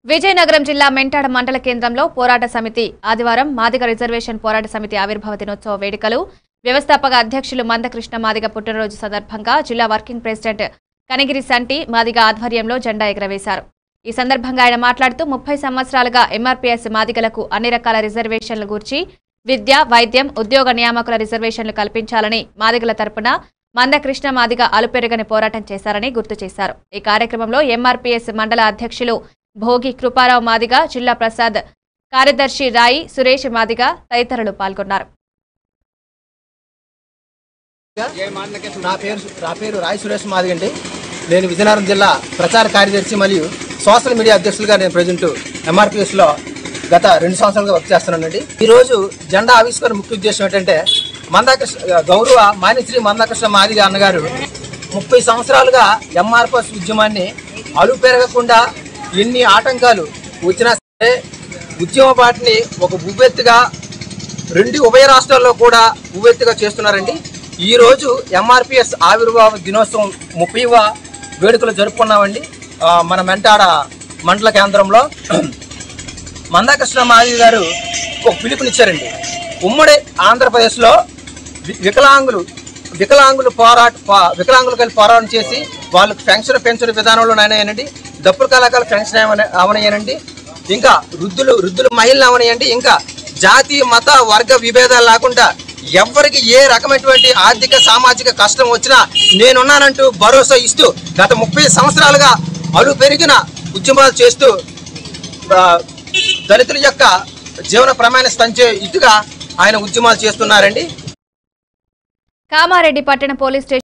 విజయనగరం జిల్లా మెంటాడ మండల కేంద్రంలో పోరాట సమితి ఆదివారం మాదిగ రిజర్వేషన్ పోరాట సమితి ఆవిర్భావ దినోత్సవ వేడుకలు వ్యవస్థాపక అధ్యక్షులు మందకృష్ణ మాదిగ పుట్టినరోజు సందర్భంగా జిల్లా వర్కింగ్ ప్రెసిడెంట్ కనిగిరి సంటి మాదిగ ఆధ్వర్యంలో జెండా ఎగరవేశారు ఈ సందర్భంగా ఆయన మాట్లాడుతూ ముప్పై సంవత్సరాలుగా ఎంఆర్పీఎస్ మాదిగలకు అన్ని రకాల రిజర్వేషన్ల గూర్చి విద్య వైద్యం ఉద్యోగ నియామకుల రిజర్వేషన్లు కల్పించాలని మాదిగల తరపున మందకృష్ణ మాదిగ అలుపెరగని పోరాటం చేశారని గుర్తు చేశారు ఈ కార్యక్రమంలో ఎంఆర్పీఎస్ మండల అధ్యక్షులు భోగి కృపారావు మాదిగ జిల్లా ప్రసాద్ కార్యదర్శి రాయి సురేష్ మాదిగ తదితరులు పాల్గొన్నారు నా పేరు నా పేరు రాయ్ సురేష్ మాదిగండి నేను విజయనగరం జిల్లా ప్రచార కార్యదర్శి మరియు సోషల్ మీడియా అధ్యక్షులుగా నేను ప్రజెంట్ ఎంఆర్పిఎస్లో గత రెండు సంవత్సరాలుగా వర్క్ చేస్తున్నానండి ఈరోజు జెండా ఆవిష్కరణ ముఖ్య ఉద్దేశం ఏంటంటే మందాకృష్ణ గౌరవ మానిశ్రీ మందాకృష్ణ మాదిగ అన్నగారు ముప్పై సంవత్సరాలుగా ఎంఆర్పిఎస్ ఉద్యమాన్ని అలు పెరగకుండా ఎన్ని ఆటంకాలు వచ్చినా సరే ఉద్యమ పార్టీని ఒక ఉవ్వెత్తుగా రెండు ఉభయ రాష్ట్రాల్లో కూడా ఉవ్వెత్తుగా చేస్తున్నారండి ఈ రోజు ఎంఆర్పిఎస్ ఆవిర్భావ దినోత్సవం ముప్పైవ వేడుకలు జరుపుకున్నామండి ఆ, మన మెంటాడ మండల కేంద్రంలో మందాకృష్ణ మాదిరి గారు ఒక పిలుపునిచ్చారండి ఉమ్మడి ఆంధ్రప్రదేశ్లో వి- వికలాంగులు వికలాంగులు పోరాట పో- వికలాంగులు కలిసి పోరాటం చేసి వాళ్ళకి పెన్షన్ పెన్షన్ విధానంలో నాయనండి దప్పుల కళాకారులు పెన్షన్ ఏమన- అవనయ్యానండి ఇంకా వృద్ధులు వృద్ధులు మహిళలు అవనయ్యండి ఇంకా జాతి మత వర్గ విభేదాలు లేకుండా ఎవరికి ఏ రకమైనటువంటి ఆర్థిక సామాజిక కష్టం వచ్చినా నేనున్నానంటూ భరోసా ఇస్తూ గత ముప్పై సంవత్సరాలుగా అలు పెరిగిన ఉద్యమాలు చేస్తూ ఆ, దళితుల యొక్క జీవన ప్రమాణ స్తంచే ఇటుగా ఆయన ఉద్యమాలు చేస్తున్నారండి కామారెడ్డి పట్టణ పోలీస్ స్టేషన్